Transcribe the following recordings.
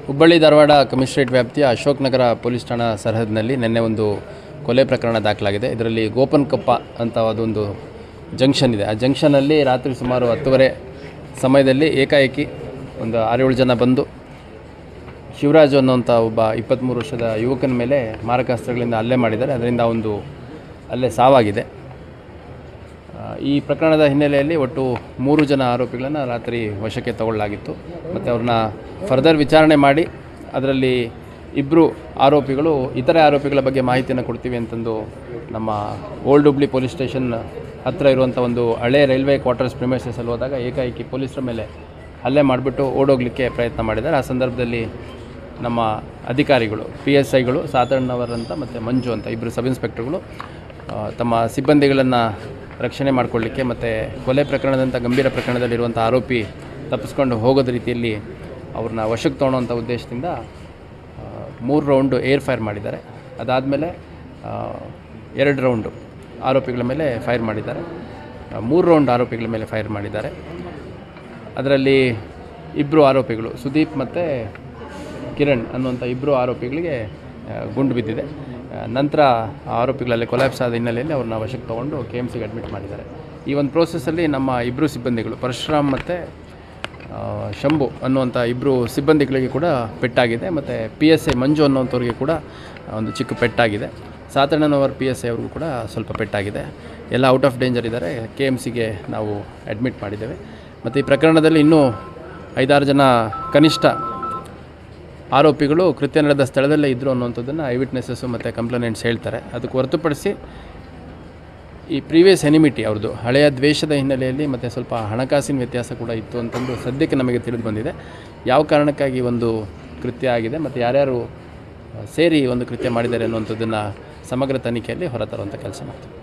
Hubballi Dharwad commissionerate ವ್ಯಾಪ್ತಿಯ ಅಶೋಕ್ ನಗರ police ಠಾಣಾ ಸರಹದ್ದಿನಲ್ಲಿ ನಿನ್ನೆ ಒಂದು ಕೊಲೆ ಪ್ರಕರಣ ದಾಖಲಾಗಿದೆ ಇದರಲ್ಲಿ ಗೋಪನ್ಕೊಪ್ಪ ಅಂತ ಅದೊಂದು ಜಂಕ್ಷನ್ ಇದೆ ಆ ಜಂಕ್ಷನಲ್ಲಿ ರಾತ್ರಿ ಸುಮಾರು ಹತ್ತುವರೆ ಸಮಯದಲ್ಲಿ ಏಕಾಏಕಿ ಒಂದು ಆರೇಳು ಜನ ಬಂದು ಶಿವರಾಜು ಅನ್ನೋಂಥ ಒಬ್ಬ ಇಪ್ಪತ್ತ್ಮೂರು ವರ್ಷದ ಯುವಕನ ಮೇಲೆ ಮಾರಕಾಸ್ತ್ರಗಳಿಂದ ಹಲ್ಲೆ ಮಾಡಿದ್ದಾರೆ ಅದರಿಂದ ಒಂದು ಅಲ್ಲೇ ಸಾವಾಗಿದೆ ಆ, ಈ ಪ್ರಕರಣದ ಹಿನ್ನೆಲೆಯಲ್ಲಿ ಒಟ್ಟು ಮೂರು ಜನ ಆರೋಪಿಗಳನ್ನು ರಾತ್ರಿ ವಶಕ್ಕೆ ತಗೊಳ್ಳಲಾಗಿತ್ತು ಮತ್ತು ಅವ್ರನ್ನ ಫರ್ದರ್ ವಿಚಾರಣೆ ಮಾಡಿ ಅದರಲ್ಲಿ ಇಬ್ಬರು ಆರೋಪಿಗಳು ಇತರೆ ಆರೋಪಿಗಳ ಬಗ್ಗೆ ಮಾಹಿತಿಯನ್ನು ಕೊಡ್ತೀವಿ ಅಂತಂದು ನಮ್ಮ ಓಲ್ಡ್ ಹುಬ್ಳಿ ಪೊಲೀಸ್ ಸ್ಟೇಷನ್ ಹತ್ತಿರ ಇರುವಂಥ ಒಂದು ಹಳೆ ರೈಲ್ವೆ ಕ್ವಾರ್ಟರ್ಸ್ ಪ್ರಿಮೈಸಸಲ್ಲಿ ಹೋದಾಗ ಏಕಾಏಕಿ ಪೊಲೀಸರ ಮೇಲೆ ಹಲ್ಲೆ ಮಾಡಿಬಿಟ್ಟು ಓಡೋಗಲಿಕ್ಕೆ ಪ್ರಯತ್ನ ಮಾಡಿದ್ದಾರೆ ಆ ಸಂದರ್ಭದಲ್ಲಿ ನಮ್ಮ ಅಧಿಕಾರಿಗಳು ಪಿ ಎಸ್ ಐಗಳು ಸಾಧಾರಣವರ್ ಅಂತ ಮತ್ತು ಮಂಜು ಅಂತ ಇಬ್ಬರು ಸಬ್ ಇನ್ಸ್ಪೆಕ್ಟರ್ಗಳು ಆ, ತಮ್ಮ ಸಿಬ್ಬಂದಿಗಳನ್ನು ರಕ್ಷಣೆ ಮಾಡಿಕೊಳ್ಳಿಕ್ಕೆ ಮತ್ತು ಕೊಲೆ ಪ್ರಕರಣದಂಥ ಗಂಭೀರ ಪ್ರಕರಣದಲ್ಲಿರುವಂಥ ಆರೋಪಿ ತಪ್ಪಿಸ್ಕೊಂಡು ಹೋಗೋದ ರೀತಿಯಲ್ಲಿ ಅವ್ರನ್ನ ವಶಕ್ಕೆ ತೊಗೊಳ್ಳೋಂಥ ಉದ್ದೇಶದಿಂದ ಆ, ಮೂರು ರೌಂಡು ಏರ್ ಫೈರ್ ಮಾಡಿದ್ದಾರೆ ಅದಾದಮೇಲೆ ಎರಡು ರೌಂಡು ಆರೋಪಿಗಳ ಮೇಲೆ ಫೈರ್ ಮಾಡಿದ್ದಾರೆ ಆ, ಮೂರು ರೌಂಡ್ ಆರೋಪಿಗಳ ಮೇಲೆ ಫೈರ್ ಮಾಡಿದ್ದಾರೆ ಅದರಲ್ಲಿ ಇಬ್ಬರು ಆರೋಪಿಗಳು ಸುದೀಪ್ ಮತ್ತು ಕಿರಣ್ ಅನ್ನುವಂಥ ಇಬ್ಬರು ಆರೋಪಿಗಳಿಗೆ ಆ, ಗುಂಡು ಬಿದ್ದಿದೆ ಆ, ನಂತರ ಆ ಆರೋಪಿಗಳಲ್ಲಿ ಕೊಲ್ಯಾಪ್ಸ್ ಆದ ಹಿನ್ನೆಲೆಯಲ್ಲಿ ಅವ್ರನ್ನ ವಶಕ್ಕೆ ತೊಗೊಂಡು ಕೆ ಎಮ್ ಸಿಗೆ ಅಡ್ಮಿಟ್ ಮಾಡಿದ್ದಾರೆ ಈ ಒಂದು ಪ್ರೋಸೆಸ್ಸಲ್ಲಿ ನಮ್ಮ ಇಬ್ಬರು ಸಿಬ್ಬಂದಿಗಳು ಪರಶುರಾಮ್ ಮತ್ತು ಆ, ಶಂಭು ಅನ್ನುವಂಥ ಇಬ್ಬರು ಸಿಬ್ಬಂದಿಗಳಿಗೆ ಕೂಡ ಪೆಟ್ಟಾಗಿದೆ ಮತ್ತು ಪಿ ಎಸ್ ಐ ಮಂಜು ಅನ್ನುವಂಥವ್ರಿಗೆ ಕೂಡ ಒಂದು ಚಿಕ್ಕ ಪೆಟ್ಟಾಗಿದೆ ಸಾಧಾರಣನವರ್ ಪಿ ಎಸ್ ಐ ಅವ್ರಿಗೂ ಕೂಡ ಸ್ವಲ್ಪ ಪೆಟ್ಟಾಗಿದೆ ಎಲ್ಲ ಔಟ್ ಆಫ್ ಡೇಂಜರ್ ಇದ್ದಾರೆ ಕೆ ಎಮ್ ಸಿಗೆ ನಾವು ಅಡ್ಮಿಟ್ ಮಾಡಿದ್ದೇವೆ ಮತ್ತು ಈ ಪ್ರಕರಣದಲ್ಲಿ ಇನ್ನೂ ಐದಾರು ಜನ ಕನಿಷ್ಠ ಆರೋಪಿಗಳು ಕೃತ್ಯ ನಡೆದ ಸ್ಥಳದಲ್ಲೇ ಇದ್ದರು ಅನ್ನುವಂಥದ್ದನ್ನು ಐ ವಿಟ್ನೆಸಸ್ಸು ಮತ್ತು ಕಂಪ್ಲೇನೆಂಟ್ಸ್ ಹೇಳ್ತಾರೆ ಅದಕ್ಕೆ ಹೊರತುಪಡಿಸಿ ಈ ಪ್ರೀವಿಯಸ್ ಎನಿಮಿಟಿ ಅವ್ರದ್ದು ಹಳೆಯ ದ್ವೇಷದ ಹಿನ್ನೆಲೆಯಲ್ಲಿ ಮತ್ತು ಸ್ವಲ್ಪ ಹಣಕಾಸಿನ ವ್ಯತ್ಯಾಸ ಕೂಡ ಇತ್ತು ಅಂತಂದು ಸದ್ಯಕ್ಕೆ ನಮಗೆ ತಿಳಿದು ಬಂದಿದೆ ಯಾವ ಕಾರಣಕ್ಕಾಗಿ ಒಂದು ಕೃತ್ಯ ಆಗಿದೆ ಮತ್ತು ಯಾರ್ಯಾರು ಆ, ಸೇರಿ ಈ ಒಂದು ಕೃತ್ಯ ಮಾಡಿದ್ದಾರೆ ಅನ್ನುವಂಥದ್ದನ್ನು ಸಮಗ್ರ ತನಿಖೆಯಲ್ಲಿ ಹೊರತರುವಂಥ ಕೆಲಸ ಮಾಡ್ತೀವಿ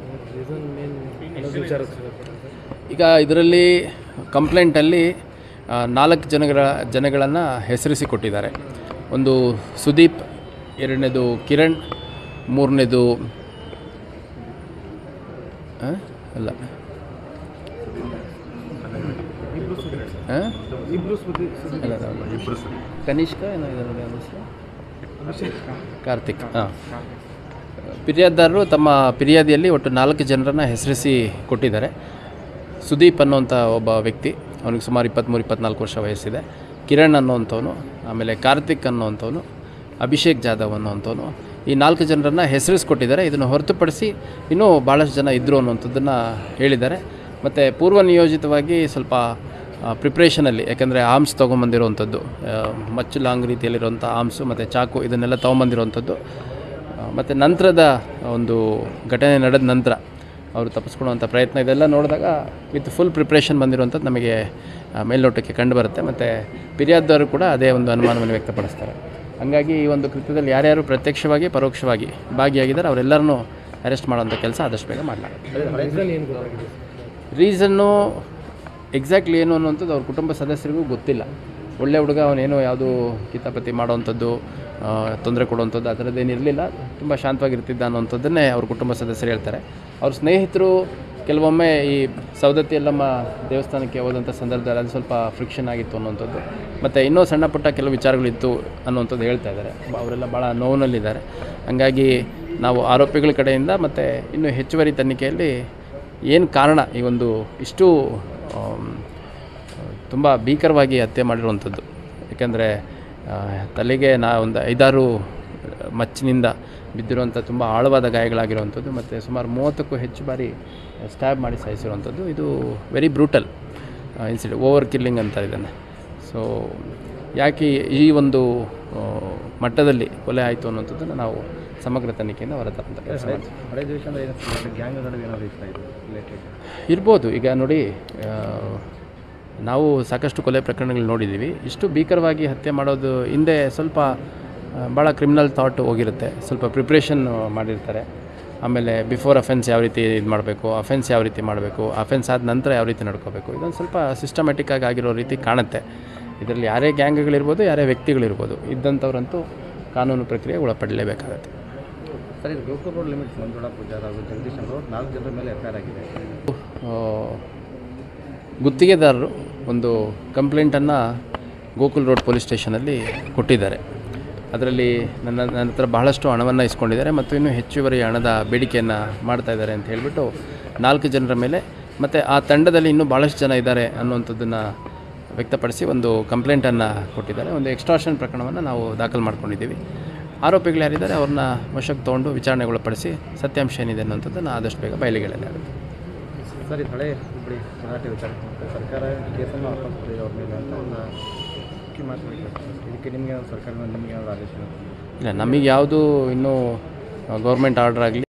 ಈಗ ಇದರಲ್ಲಿ ಕಂಪ್ಲೇಂಟಲ್ಲಿ ಆ, ನಾಲ್ಕು ಜನಗಳ ಜನಗಳನ್ನು ಹೆಸರಿಸಿ ಕೊಟ್ಟಿದ್ದಾರೆ ಒಂದು ಸುದೀಪ್ ಎರಡನೇದು ಕಿರಣ್ ಮೂರನೇದು ಆ? ಅಲ್ಲ ಆ? ಅಲ್ಲ, ಅಲ್ಲ. ಕನಿಷ್ಕ ಏನೋ ಇದರಲ್ಲಿ ಅವ್ನ ಹೆಸರು? ಕಾರ್ತಿಕ್ ಹಾಂ ಫಿರ್ಯಾದಿದಾರರು ತಮ್ಮ ಫಿರ್ಯಾದಿಯಲ್ಲಿ ಒಟ್ಟು ನಾಲ್ಕು ಜನರನ್ನು ಹೆಸರಿಸಿ ಕೊಟ್ಟಿದ್ದಾರೆ ಸುದೀಪ್ ಅನ್ನುವಂಥ ಒಬ್ಬ ವ್ಯಕ್ತಿ ಅವನಿಗೆ ಸುಮಾರು ಇಪ್ಪತ್ತ್ಮೂರು ಇಪ್ಪತ್ನಾಲ್ಕು ವರ್ಷ ವಯಸ್ಸಿದೆ ಕಿರಣ್ ಅನ್ನುವಂಥವನು ಆಮೇಲೆ ಕಾರ್ತಿಕ್ ಅನ್ನುವಂಥವನು ಅಭಿಷೇಕ್ ಜಾಧವ್ ಅನ್ನುವಂಥವನು ಈ ನಾಲ್ಕು ಜನರನ್ನು ಹೆಸರಿಸ್ಕೊಟ್ಟಿದ್ದಾರೆ ಇದನ್ನು ಹೊರತುಪಡಿಸಿ ಇನ್ನೂ ಭಾಳಷ್ಟು ಜನ ಇದ್ದರು ಅನ್ನುವಂಥದ್ದನ್ನು ಹೇಳಿದ್ದಾರೆ ಮತ್ತು ಪೂರ್ವ ನಿಯೋಜಿತವಾಗಿ ಸ್ವಲ್ಪ ಪ್ರಿಪ್ರೇಷನಲ್ಲಿ ಯಾಕೆಂದರೆ ಆರ್ಮ್ಸ್ ತೊಗೊಂಬಂದಿರುವಂಥದ್ದು ಆ, ಮಚ್ಚು ಲಾಂಗ್ ರೀತಿಯಲ್ಲಿರುವಂಥ ಆರ್ಮ್ಸು ಮತ್ತು ಚಾಕು ಇದನ್ನೆಲ್ಲ ತೊಗೊಂಬಂದಿರುವಂಥದ್ದು ಮತ್ತು ನಂತರದ ಒಂದು ಘಟನೆ ನಡೆದ ನಂತರ ಅವರು ತಪ್ಪಿಸ್ಕೊಳ್ಳುವಂಥ ಪ್ರಯತ್ನ ಇದೆಲ್ಲ ನೋಡಿದಾಗ ವಿತ್ ಫುಲ್ ಪ್ರಿಪ್ರೇಷನ್ ಬಂದಿರುವಂಥದ್ದು ನಮಗೆ ಆ, ಮೇಲ್ನೋಟಕ್ಕೆ ಕಂಡು ಬರುತ್ತೆ ಮತ್ತು ಫಿರ್ಯಾದಿದವರು ಕೂಡ ಅದೇ ಒಂದು ಅನುಮಾನವನ್ನು ವ್ಯಕ್ತಪಡಿಸ್ತಾರೆ ಹಾಗಾಗಿ ಈ ಒಂದು ಕೃತ್ಯದಲ್ಲಿ ಯಾರ್ಯಾರು ಪ್ರತ್ಯಕ್ಷವಾಗಿ ಪರೋಕ್ಷವಾಗಿ ಭಾಗಿಯಾಗಿದ್ದಾರೆ ಅವರೆಲ್ಲರನ್ನೂ ಅರೆಸ್ಟ್ ಮಾಡೋಂಥ ಕೆಲಸ ಆದಷ್ಟು ಬೇಗ ಮಾಡಲಾಗುತ್ತೆ ರೀಸನ್ನು ಎಕ್ಸಾಕ್ಟ್ಲಿ ಏನು ಅನ್ನುವಂಥದ್ದು ಅವ್ರ ಕುಟುಂಬ ಸದಸ್ಯರಿಗೂ ಗೊತ್ತಿಲ್ಲ ಒಳ್ಳೆ ಹುಡುಗ ಅವನೇನೋ ಯಾವುದು ಕಿತಾಪತಿ ಮಾಡೋವಂಥದ್ದು ತೊಂದರೆ ಕೊಡುವಂಥದ್ದು ಆ ಥರದ್ದೇನು ಇರಲಿಲ್ಲ ತುಂಬ ಶಾಂತವಾಗಿರ್ತಿದ್ದ ಅನ್ನೋಂಥದ್ದನ್ನೇ ಅವ್ರ ಕುಟುಂಬ ಸದಸ್ಯರು ಹೇಳ್ತಾರೆ ಅವ್ರ ಸ್ನೇಹಿತರು ಕೆಲವೊಮ್ಮೆ ಈ ಸವದತ್ತಿ ಯಲ್ಲಮ್ಮ ದೇವಸ್ಥಾನಕ್ಕೆ ಹೋದಂಥ ಸಂದರ್ಭದಲ್ಲಿ ಅದು ಸ್ವಲ್ಪ ಫ್ರಿಕ್ಷನ್ ಆಗಿತ್ತು ಅನ್ನುವಂಥದ್ದು ಮತ್ತು ಇನ್ನೂ ಸಣ್ಣ ಪುಟ್ಟ ಕೆಲವು ವಿಚಾರಗಳಿತ್ತು ಅನ್ನುವಂಥದ್ದು ಹೇಳ್ತಾ ಇದ್ದಾರೆ ಅವರೆಲ್ಲ ಭಾಳ ನೋವಿನಲ್ಲಿದ್ದಾರೆ ಹಾಗಾಗಿ ನಾವು ಆರೋಪಿಗಳ ಕಡೆಯಿಂದ ಮತ್ತು ಇನ್ನೂ ಹೆಚ್ಚುವರಿ ತನಿಖೆಯಲ್ಲಿ ಏನು ಕಾರಣ ಈ ಒಂದು ಇಷ್ಟು ತುಂಬ ಭೀಕರವಾಗಿ ಹತ್ಯೆ ಮಾಡಿರುವಂಥದ್ದು ಯಾಕೆಂದರೆ ತಲೆಗೆ ನಾ ಒಂದು ಐದಾರು ಮಚ್ಚಿನಿಂದ ಬಿದ್ದಿರುವಂಥ ತುಂಬ ಆಳವಾದ ಗಾಯಗಳಾಗಿರುವಂಥದ್ದು ಮತ್ತು ಸುಮಾರು ಮೂವತ್ತಕ್ಕೂ ಹೆಚ್ಚು ಬಾರಿ ಸ್ಟ್ಯಾಬ್ ಮಾಡಿ ಸಾಯಿಸಿರುವಂಥದ್ದು ಇದು very brutal incident over killing ಅಂತಾರೆ ಇದನ್ನು ಸೊ ಯಾಕೆ ಈ ಒಂದು ಆ, ಮಟ್ಟದಲ್ಲಿ ಕೊಲೆ ಆಯಿತು ಅನ್ನೋಂಥದ್ದನ್ನು ನಾವು ಸಮಗ್ರ ತನಿಖೆಯಿಂದ ಹೊರತಂತ ಕೆಲಸ ಮಾಡ್ತೀವಿ ಹಳೆ ದ್ವೇಷ ಅಂದರೆ ಏನು ಗ್ಯಾಂಗ್ ನಡುವೆ ಏನಾದ್ರು ಇಷ್ಟ ಇದು ರಿಲೇಟೆಡ್ ಇರ್ಬೋದು ಈಗ ನೋಡಿ ಆ, ನಾವು ಸಾಕಷ್ಟು ಕೊಲೆ ಪ್ರಕರಣಗಳು ನೋಡಿದ್ದೀವಿ ಇಷ್ಟು ಭೀಕರವಾಗಿ ಹತ್ಯೆ ಮಾಡೋದು ಹಿಂದೆ ಸ್ವಲ್ಪ ಆ, ಭಾಳ ಕ್ರಿಮಿನಲ್ ಥಾಟ್ ಹೋಗಿರುತ್ತೆ ಸ್ವಲ್ಪ ಪ್ರಿಪ್ರೇಷನ್ ಮಾಡಿರ್ತಾರೆ ಆಮೇಲೆ ಬಿಫೋರ್ ಅಫೆನ್ಸ್ ಯಾವ ರೀತಿ ಇದು ಮಾಡಬೇಕು ಅಫೆನ್ಸ್ ಯಾವ ರೀತಿ ಮಾಡಬೇಕು ಅಫೆನ್ಸ್ ಆದ ನಂತರ ಯಾವ ರೀತಿ ನಡ್ಕೋಬೇಕು ಇದೊಂದು ಸ್ವಲ್ಪ ಸಿಸ್ಟಮ್ಯಾಟಿಕ್ ಆಗಿ ಆಗಿರೋ ರೀತಿ ಕಾಣುತ್ತೆ ಇದರಲ್ಲಿ ಯಾರೇ ಗ್ಯಾಂಗ್ಗಳಿರ್ಬೋದು ಯಾರೇ ವ್ಯಕ್ತಿಗಳಿರ್ಬೋದು ಇದ್ದಂಥವ್ರಂತೂ ಕಾನೂನು ಪ್ರಕ್ರಿಯೆ ಒಳಪಡಲೇಬೇಕಾಗತ್ತೆ ಸರ್ ಇದು ಗೋಕುಲ್ ರೋಡ್ ಲಿಮಿಟ್ಸ್ ಮಂಜುಳಾ ಪೂಜಾರ್ ಹಾಗೂ ಜಗದೀಶ್ ಅವರು ನಾಲ್ಕು ಜನರ ಮೇಲೆ ಎಫ್ ಐ ಆರ್ ಆಗಿದೆ ಆ, ಗುತ್ತಿಗೆದಾರರು ಒಂದು ಕಂಪ್ಲೇಂಟನ್ನು ಗೋಕುಲ್ ರೋಡ್ ಪೊಲೀಸ್ ಸ್ಟೇಷನಲ್ಲಿ ಕೊಟ್ಟಿದ್ದಾರೆ ಅದರಲ್ಲಿ ನನ್ನ ನನ್ನ ಹತ್ರ ಬಹಳಷ್ಟು ಹಣವನ್ನು ಇಸ್ಕೊಂಡಿದ್ದಾರೆ ಮತ್ತು ಇನ್ನೂ ಹೆಚ್ಚುವರಿ ಹಣದ ಬೇಡಿಕೆಯನ್ನು ಮಾಡ್ತಾ ಇದ್ದಾರೆ ಅಂತ ಹೇಳಿಬಿಟ್ಟು ನಾಲ್ಕು ಜನರ ಮೇಲೆ ಮತ್ತು ಆ ತಂಡದಲ್ಲಿ ಇನ್ನೂ ಭಾಳಷ್ಟು ಜನ ಇದ್ದಾರೆ ಅನ್ನುವಂಥದ್ದನ್ನು ವ್ಯಕ್ತಪಡಿಸಿ ಒಂದು ಕಂಪ್ಲೇಂಟನ್ನು ಕೊಟ್ಟಿದ್ದಾರೆ ಒಂದು ಎಕ್ಸ್ಟ್ರಾಷನ್ ಪ್ರಕರಣವನ್ನು ನಾವು ದಾಖಲು ಮಾಡ್ಕೊಂಡಿದ್ದೀವಿ ಆರೋಪಿಗಳು ಯಾರಿದ್ದಾರೆ ಅವ್ರನ್ನ ವಶಕ್ಕೆ ತೊಗೊಂಡು ವಿಚಾರಣೆಗೊಳಪಡಿಸಿ ಸತ್ಯಾಂಶ ಏನಿದೆ ಅನ್ನೋಂಥದ್ದನ್ನು ಆದಷ್ಟು ಬೇಗ ಬಯಲಿಗೆಳೆಯಲಾಗುತ್ತೆ ಸರ್ ಇದು ಹಳೆ ಹುಬ್ಬಳ್ಳಿ ಗಲಾಟೆ ವಿಚಾರ ಸರ್ಕಾರ ಕೇಸನ್ನು ವಾಪಸ್ ಪಡೆಯೋದು ಅವ್ರ ಮೇಲೆ ಅಂತ ಒಂದು ಮುಖ್ಯ ಮಾತುಗಳಿದೆ ಇದಕ್ಕೆ ನಿಮಗೆ ಸರ್ಕಾರದಿಂದ ನಿಮಗೆ ಯಾವ್ದು ಆದೇಶ ಇಲ್ಲ ನಮಗೆ ಯಾವುದು ಇನ್ನೂ ಗೌರ್ಮೆಂಟ್ ಆರ್ಡರ್ ಆಗಲಿ